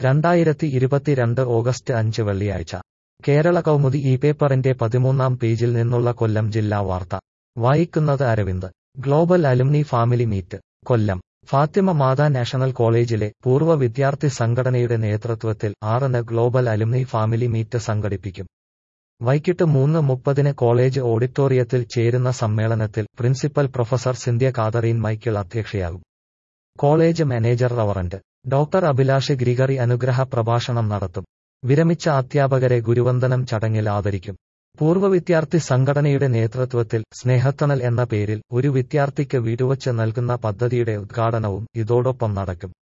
രണ്ടായിരത്തി ഇരുപത്തിരണ്ട് ഓഗസ്റ്റ് അഞ്ച് വെള്ളിയാഴ്ച കേരള കൗമുദി ഈ പേപ്പറിന്റെ പതിമൂന്നാം പേജിൽ നിന്നുള്ള കൊല്ലം ജില്ലാ വാർത്ത വായിക്കുന്നത് Aravind global alumni family meet Kollam Fathima Matha national കോളേജിലെ പൂർവ്വ വിദ്യാർത്ഥി സംഘടനയുടെ നേതൃത്വത്തിൽ ആറിന് ഗ്ലോബൽ അലുമിനി ഫാമിലി മീറ്റ് സംഘടിപ്പിക്കും വൈകിട്ട് മൂന്ന് മുപ്പതിന് കോളേജ് ഓഡിറ്റോറിയത്തിൽ ചേരുന്ന സമ്മേളനത്തിൽ പ്രിൻസിപ്പൽ പ്രൊഫസർ സിന്ധ്യ കാതറീൻ മൈക്കിൾ അധ്യക്ഷയാകും college manager reverend doctor Abhilash Gregory അനുഗ്രഹ പ്രഭാഷണം നടത്തും വിരമിച്ച അധ്യാപകരെ ഗുരുവന്ദനം ചടങ്ങിൽ ആദരിക്കും പൂർവ്വ വിദ്യാർത്ഥി സംഘടനയുടെ നേതൃത്വത്തിൽ സ്നേഹത്തണൽ എന്ന പേരിൽ ഒരു വിദ്യാർത്ഥിക്ക് വീടുവച്ച് നൽകുന്ന പദ്ധതിയുടെ ഉദ്ഘാടനവും ഇതോടൊപ്പം നടക്കും